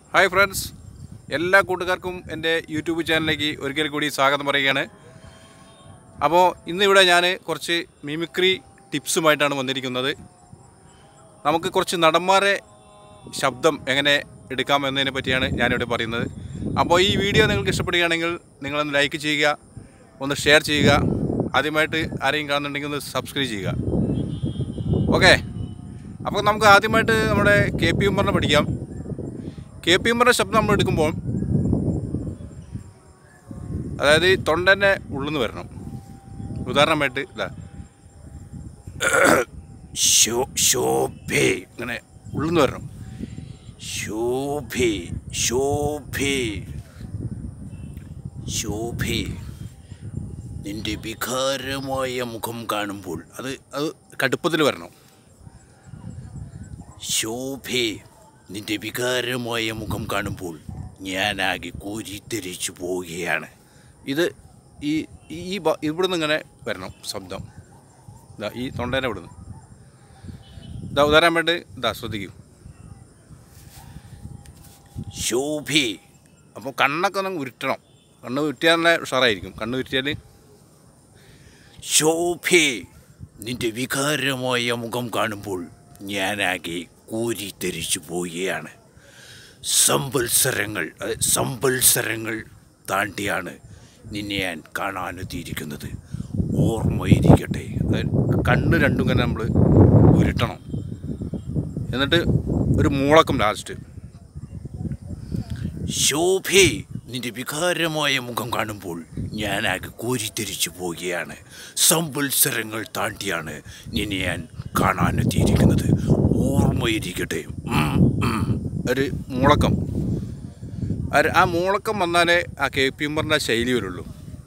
Hi friends എല്ലാ കൂട്ടുകാർക്കും എൻ്റെ യൂട്യൂബ് ചാനലിലേക്ക് ഒരിക്കൽ കൂടി സ്വാഗതം പറയുകയാണ് അപ്പോൾ ഇന്നിവിടെ ഞാൻ കുറച്ച് മിമിക്രി ടിപ്സുമായിട്ടാണ് വന്നിരിക്കുന്നത് നമുക്ക് കുറച്ച് നടന്മാരെ ശബ്ദം എങ്ങനെ എടുക്കാം എന്നതിനെ പറ്റിയാണ് ഞാനിവിടെ പറയുന്നത് അപ്പോൾ ഈ വീഡിയോ നിങ്ങൾക്ക് ഇഷ്ടപ്പെടുകയാണെങ്കിൽ നിങ്ങളൊന്ന് ലൈക്ക് ചെയ്യുക ഒന്ന് ഷെയർ ചെയ്യുക ആദ്യമായിട്ട് ആരെയും കാണുന്നുണ്ടെങ്കിൽ ഒന്ന് സബ്സ്ക്രൈബ് ചെയ്യുക ഓക്കെ അപ്പോൾ നമുക്ക് ആദ്യമായിട്ട് നമ്മുടെ കെ പി ഉമ്മറിനെ പഠിക്കാം കെ പി ഉമ്മറിൻ്റെ ശബ്ദം നമ്മൾ എടുക്കുമ്പോൾ അതായത് ഈ തൊണ്ടൻ്റെ ഉള്ളിൽ നിന്ന് വരണം ഉദാഹരണമായിട്ട് ഇതാ ശോ ശോഭേ ഇങ്ങനെ ഉള്ളിൽ നിന്ന് വരണം ശോഭേ ശോഭേ ശോഭേ നിന്റെ വികാരമായ മുഖം കാണുമ്പോൾ അത് അത് കടുപ്പത്തിൽ വരണം ശോഭേ നിന്റെ വികാരമായ മുഖം കാണുമ്പോൾ ഞാനാകെ കോരിത്തെരിച്ചു പോവുകയാണ് ഇത് ഈ ഈ ബ- ഇവിടുന്ന് ഇങ്ങനെ വരണം ശബ്ദം ഇതാ ഈ തൊണ്ടേനെ ഇവിടുന്ന് ഇതാ ഉദാഹരണം വേണ്ടി ഇതാ ശ്രദ്ധിക്കും ശോഭേ അപ്പോൾ കണ്ണൊക്കെ ഒന്ന് ഉരുട്ടണം കണ്ണ് ഉരുട്ടിയാൽ നല്ല ഉഷാറായിരിക്കും കണ്ണ് ഉരുട്ടിയാൽ ശോഭേ നിന്റെ വികാരമായ മുഖം കാണുമ്പോൾ ഞാനാകെ കൂരിത്തെരിച്ചു പോവുകയാണ് സംവത്സരങ്ങൾ അത് സംവത്സരങ്ങൾ താണ്ടിയാണ് നിന്നെ ഞാൻ കാണാനെത്തിയിരിക്കുന്നത് ഓർമ്മയിരിക്കട്ടെ അത് കണ്ണ് രണ്ടും ഇങ്ങനെ നമ്മൾ ഉരുട്ടണം എന്നിട്ട് ഒരു മൂളക്കം ലാസ്റ്റ് ശോഭേ നിന്റെ വികാരമായ മുഖം കാണുമ്പോൾ ഞാനാകെ കോരിത്തെരിച്ചു പോവുകയാണ് സംവത്സരങ്ങൾ താണ്ടിയാണ് നിന്നെ ഞാൻ കാണാനെത്തിയിരിക്കുന്നത് ഓർമ്മയിരിക്കട്ടെ ഉം, ഉം. ഒരു മൂളക്കം ഒരു- ആ മൂളക്കം വന്നാലേ ആ കെ പി ഉമ്മറിൻ്റെ ശൈലി വരുള്ളൂ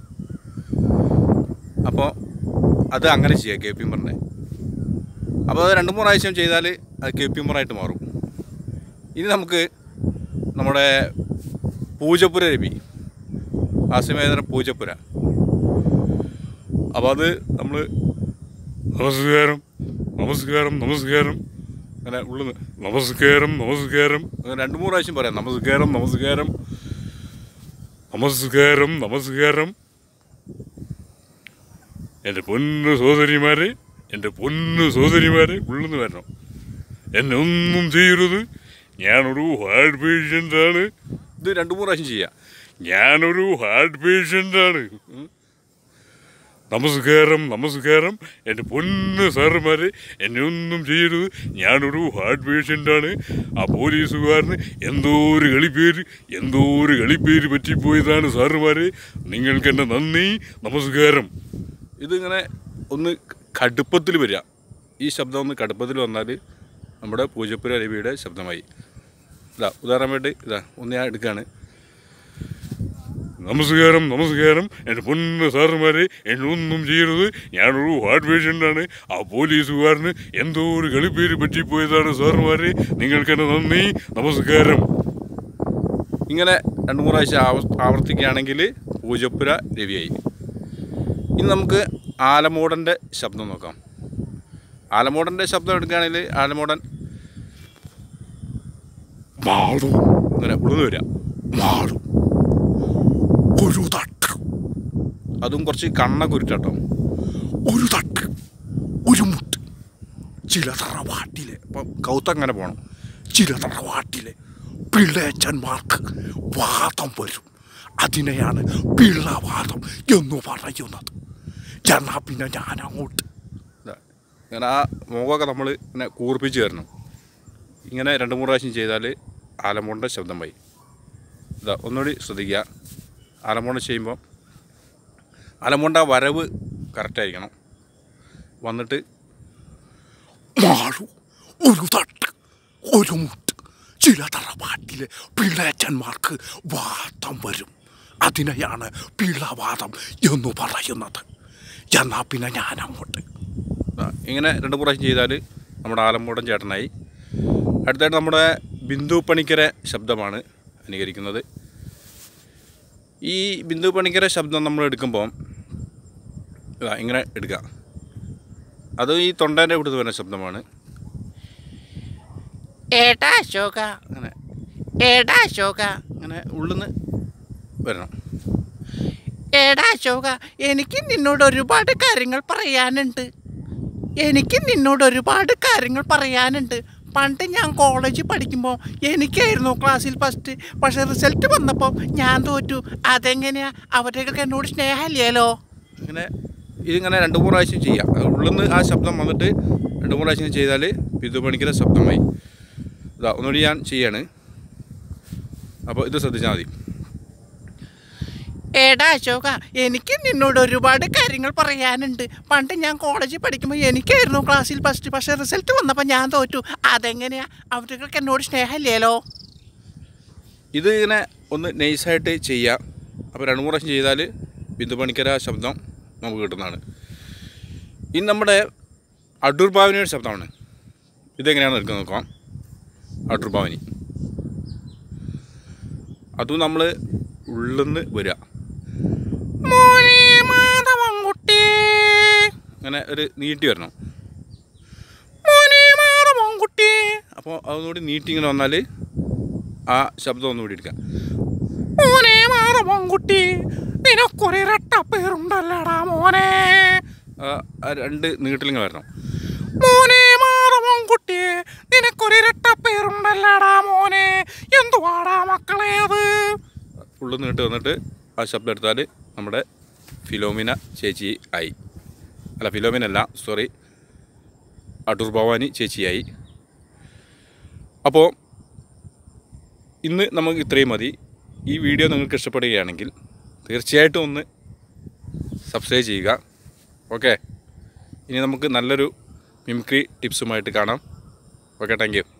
അപ്പോൾ അത് അങ്ങനെ ചെയ്യാം കെ പി ഉമ്മറിനെ അപ്പോൾ അത് രണ്ട് മൂന്ന് പ്രാവശ്യം ചെയ്താൽ അത് കെ പി ഉമ്മറായിട്ട് മാറും ഇനി നമുക്ക് നമ്മുടെ പൂജപ്പുര രവി ആസിമേതര പൂജപ്പുര അപ്പോൾ അത് നമ്മൾ നമസ്കാരം നമസ്കാരം നമസ്കാരം അങ്ങനെ ഉള്ളിൽ നിന്ന് നമസ്കാരം നമസ്കാരം അങ്ങനെ രണ്ട് മൂന്ന് പ്രാവശ്യം പറയാം നമസ്കാരം നമസ്കാരം നമസ്കാരം നമസ്കാരം എൻ്റെ പൊന്നു സഹോദരിമാരെ എൻ്റെ പൊന്നു സഹോദരിമാരെ ഉള്ളിൽ നിന്ന് വരണം എന്നെ ഒന്നും ചെയ്യരുത് ഞാനൊരു ഹാർട്ട് പേഷ്യൻ്റാണ് ഇത് രണ്ട് മൂന്ന് പ്രാവശ്യം ചെയ്യാം ഞാനൊരു ഹാർട്ട് പേഷ്യൻ്റാണ് നമസ്കാരം നമസ്കാരം എൻ്റെ പൊന്ന് സാറുമാരെ എന്നെ ഒന്നും ചെയ്യരുത് ഞാനൊരു ഹാർട്ട് പേഷ്യൻ്റാണ് ആ പോലീസുകാരന് എന്തോ ഒരു കളിപ്പേര് എന്തോ ഒരു കളിപ്പേര് പറ്റിപ്പോയതാണ് സാറുമാരെ നിങ്ങൾക്ക് എൻ്റെ നന്ദി നമസ്കാരം ഇതിങ്ങനെ ഒന്ന് കടുപ്പത്തിൽ വരിക ഈ ശബ്ദം ഒന്ന് കടുപ്പത്തിൽ വന്നാൽ നമ്മുടെ പൂജപ്പുര രവിയുടെ ശബ്ദമായി ഇതാ ഉദാഹരണമായിട്ട് ഇതാ ഒന്ന് ഞാൻ എടുക്കുകയാണ് നമസ്കാരം നമസ്കാരം എൻ്റെ പൊന്ന് സാറുമാരെ എന്നെ ഒന്നും ചെയ്യരുത് ഞാനൊരു ഹാർട്ട് പേഷ്യൻ്റാണ് ആ പോലീസുകാരന് എന്തോ ഒരു കളിപ്പേര് പറ്റിപ്പോയതാണ് സാറുമാരെ നിങ്ങൾക്ക് എൻ്റെ നന്ദി നമസ്കാരം ഇങ്ങനെ രണ്ട് മൂന്ന് പ്രാവശ്യം ആവ- ആവർത്തിക്കുകയാണെങ്കിൽ പൂജപ്പുര രവിയായി ഇനി നമുക്ക് ആലമോടൻ്റെ ശബ്ദം നോക്കാം ആലമോടൻ്റെ ശബ്ദം എടുക്കുകയാണെങ്കിൽ ആലമോടൻ മാടു ഇങ്ങനെ ഉള്ളുന്ന് വരിക മാടു ഒരു തട്ട് അതും കുറച്ച് കണ്ണൊക്കെ ഉരുട്ടാട്ടോ ഒരു തട്ട് ഒരു മുട്ട് ചില തറവാട്ടിലെ ഇപ്പം കൗത്തങ്ങനെ പോകണം ചില തറവാട്ടിലെ പിള്ളേച്ചന്മാർക്ക് വാദം വരും അതിനെയാണ് പിള്ളവാദം എന്ന് പറയുന്നത് എന്നാ പിന്നെ ഞാൻ അങ്ങോട്ട് ഇങ്ങനെ ആ മുഖമൊക്കെ നമ്മൾ ഇങ്ങനെ കൂർപ്പിച്ച് തരണം ഇങ്ങനെ രണ്ട് മൂന്ന് പ്രാവശ്യം ചെയ്താൽ ആലമോണ്ട ശബ്ദം പോയി ഇതാ ഒന്നുകൂടി ശ്രദ്ധിക്കുക ആലമോണ്ട ചെയ്യുമ്പോൾ ആലമോണ്ട വരവ് കറക്റ്റായിരിക്കണം വന്നിട്ട് മാളു ഒരു തട്ട് ഒരു മുട്ട് ചില തറവാട്ടിലെ പിള്ളേച്ചന്മാർക്ക് വാദം വരും അതിനെയാണ് പിള്ളവാദം എന്ന് പറയുന്നത് എന്നാ പിന്നെ ഞാൻ അങ്ങോട്ട് ഇങ്ങനെ രണ്ട് പ്രാവശ്യം ചെയ്താൽ നമ്മുടെ ആലമ്പൂടൻ ചേട്ടനായി അടുത്തായിട്ട് നമ്മുടെ ബിന്ദു പണിക്കര ശബ്ദമാണ് അനുകരിക്കുന്നത് ഈ ബിന്ദു പണിക്കര ശബ്ദം നമ്മൾ എടുക്കുമ്പോൾ ഇതാ ഇങ്ങനെ എടുക്കുക അത് ഈ തൊണ്ടേൻ്റെ ഇവിടുന്ന് വരുന്ന ശബ്ദമാണ് ഏട്ടാ അശോക അങ്ങനെ ഏടാ അശോക അങ്ങനെ ഉള്ളിന്ന് വരണം ഏടാ അശോക എനിക്ക് നിന്നോട് ഒരുപാട് കാര്യങ്ങൾ പറയാനുണ്ട് എനിക്ക് നിന്നോട് ഒരുപാട് കാര്യങ്ങൾ പറയാനുണ്ട് പണ്ട് ഞാൻ കോളേജിൽ പഠിക്കുമ്പോൾ എനിക്കായിരുന്നു ക്ലാസ്സിൽ ഫസ്റ്റ് പക്ഷെ റിസൾട്ട് വന്നപ്പോൾ ഞാൻ തോറ്റു അതെങ്ങനെയാ അവരൊക്കെ എന്നോട് സ്നേഹമില്ലല്ലോ അങ്ങനെ ഇതിങ്ങനെ രണ്ട് മൂന്ന് പ്രാവശ്യം ചെയ്യാം അത് ഉള്ളിന്ന് ആ ശബ്ദം വന്നിട്ട് രണ്ട് മൂന്ന് പ്രാവശ്യം ചെയ്താൽ വിധുപണിക്കര ശബ്ദമായി ഇതാ ഒന്നുകൂടി ഞാൻ ചെയ്യാണ് അപ്പോൾ ഇത് ശ്രദ്ധിച്ചാൽ മതി ഏടാ അശോക എനിക്ക് നിന്നോട് ഒരുപാട് കാര്യങ്ങൾ പറയാനുണ്ട് പണ്ട് ഞാൻ കോളേജിൽ പഠിക്കുമ്പോൾ എനിക്കായിരുന്നു ക്ലാസ്സിൽ ഫസ്റ്റ് പക്ഷേ റിസൾട്ട് വന്നപ്പോൾ ഞാൻ തോറ്റു അതെങ്ങനെയാ അവർക്ക് എന്നോട് സ്നേഹമില്ലല്ലോ ഇത് ഇങ്ങനെ ഒന്ന് നൈസായിട്ട് ചെയ്യാം അപ്പോൾ രണ്ട് മൂന്ന് പ്രാവശ്യം ചെയ്താൽ ബിന്ദുപണിക്കര ശബ്ദം നമുക്ക് കിട്ടുന്നതാണ് ഇനി നമ്മുടെ അടൂർ ഭാവനിയുടെ ശബ്ദമാണ് ഇതെങ്ങനെയാണ് എടുക്കുന്നത് നോക്കാം അടൂർ ഭാവനി അതും നമ്മൾ ഉള്ളിന്ന് വരിക മോനെ മാധവൻകുട്ടി അങ്ങനെ ഒരു നീട്ടി വരണം മോനെ മാധവൻകുട്ടി അപ്പോൾ അതൊന്നുകൂടി നീട്ടി ഇങ്ങനെ വന്നാൽ ആ ശബ്ദം ഒന്നുകൂടി എടുക്കാം മോനെ മാധവൻകുട്ടി നിനക്കൊരു ഇരട്ടപ്പേരുണ്ടല്ലടാ മോനെ ആ ആ രണ്ട് നീട്ടിലിങ്ങനെ വരണം മോനെ മാധവൻകുട്ടി നിനക്കൊരു ഇരട്ടപ്പേരുണ്ടല്ലടാ മോനെ എന്തുവാടാ മക്കളെ അത് ഉള്ളിൽ നീട്ട് വന്നിട്ട് ആ ശബ്ദം എടുത്താൽ നമ്മുടെ ഫിലോമിന ചേച്ചി ആയി അല്ല ഫിലോമിന അല്ല സോറി അടൂർ ഭവാനി ചേച്ചിയായി അപ്പോൾ ഇന്ന് നമുക്ക് ഇത്രയും മതി ഈ വീഡിയോ നിങ്ങൾക്ക് ഇഷ്ടപ്പെടുകയാണെങ്കിൽ തീർച്ചയായിട്ടും ഒന്ന് സബ്സ്ക്രൈബ് ചെയ്യുക ഓക്കെ ഇനി നമുക്ക് നല്ലൊരു മിമിക്രി ടിപ്സുമായിട്ട് കാണാം ഓക്കെ താങ്ക് യു